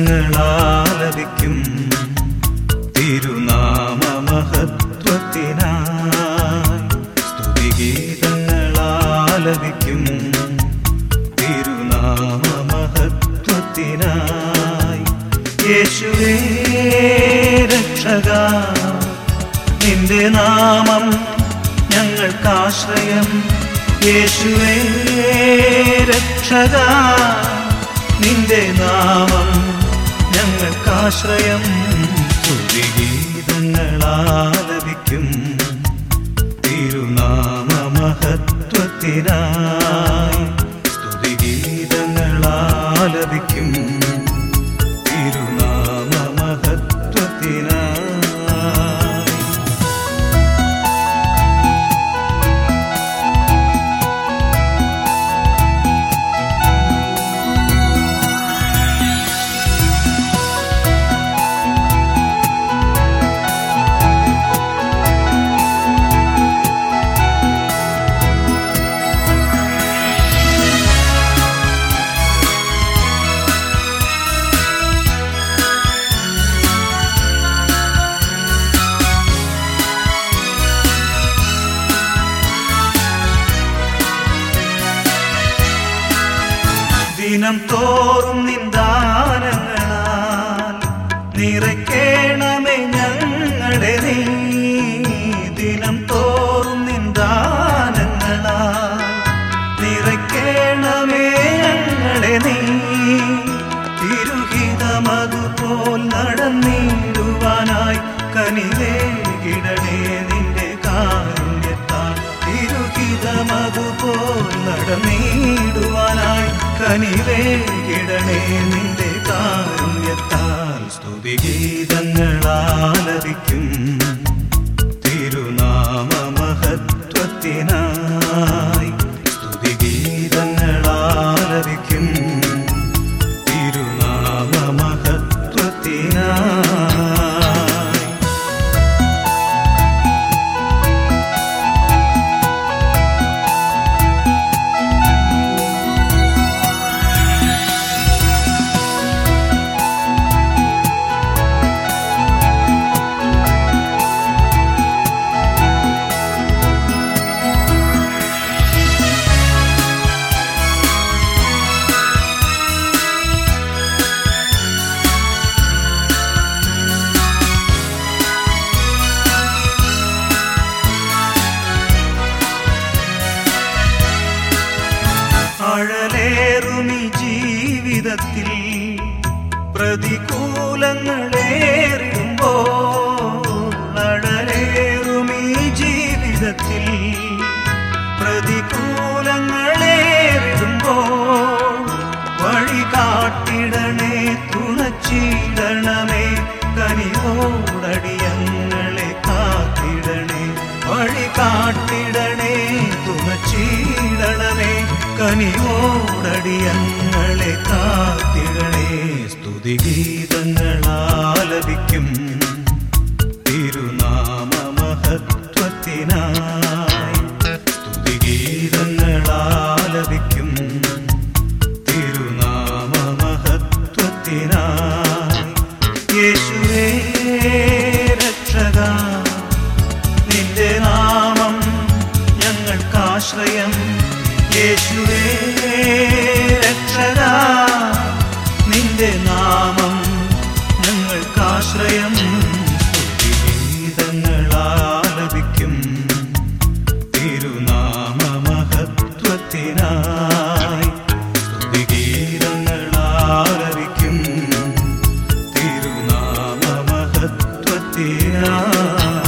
സ്തുതിഗീതങ്ങളാലപിക്കും തിരുനാമമഹത്വത്തിനായി സ്തുതിഗീതങ്ങളാലപിക്കും തിരുനാമമഹത്വത്തിനായി യേശുവേ രക്ഷക നിന്റെ നാമം ഞങ്ങൾക്കാശ്രയം യേശുവേ രക്ഷക നിന്റെ നാമം ഞങ്ങൾക്കാശ്രയം സ്തുതിഗീതങ്ങളാലപിക്കും തിരുനാമമഹത്വത്തിനായി സ്തുതിഗീതങ്ങളാലപിക്കും തിരുനാമമഹത്വത്തിനായി ദിനം തോറും നിന്ദാനങ്ങളാൽ നിറയ്ക്കേണമേ ഞങ്ങളെ നീ ദിനം തോറും നിന്ദാനങ്ങളാൽ നിറയ്ക്കേണമേ ഞങ്ങളെ നീ തിരുഹിതമതുപോൽ നടന്നിടുവാനായി കനിവേകിടണേ നിന്റെ കാരുണ്യത്താൽ തിരുഹിതമതുപോൽ നടന്നിടുവാനായി കനിവേകിടണേ നിന്റെ കാരുണ്യത്താൽ സ്തുതിഗീതങ്ങളാലപിക്കും തിരുനാമമഹത്വത്തിനായി സ്തുതിഗീതങ്ങളാലപിക്കും തിരുനാമമഹത്വത്തിനായി അഴലേറുമി ജീവിതത്തിൽ പ്രതികൂലങ്ങളേറിടുമ്പോൾ അഴലേറുമി ജീവിതത്തിൽ പ്രതികൂലങ്ങളേറിടുമ്പോൾ വഴി കാട്ടിടണേ തുണച്ചിടണമേ കനിവോടടിയങ്ങളെ കാത്തിടണേ വഴി കാട്ടിടണേ തുണച്ചിടണമേ കനിവോടടിയങ്ങളെ കാത്തിടണേ സ്തുതിഗീതങ്ങളാലപിക്കും തിരുനാമമഹത്വത്തിനായി സ്തുതിഗീതങ്ങളാലപിക്കും തിരുനാമമഹത്വത്തിനായി യേശുവേ രക്ഷക നിന്റെ നാമം ഞങ്ങൾക്കാശ്രയം യേശുവേ രക്ഷക നിന്റെ നാമം ഞങ്ങൾക്കാശ്രയം സ്തുതിഗീതങ്ങളാലപിക്കും തിരുനാമമഹത്വത്തിനായി സ്തുതിഗീതങ്ങളാലപിക്കും തിരുനാമമഹത്വത്തിനായി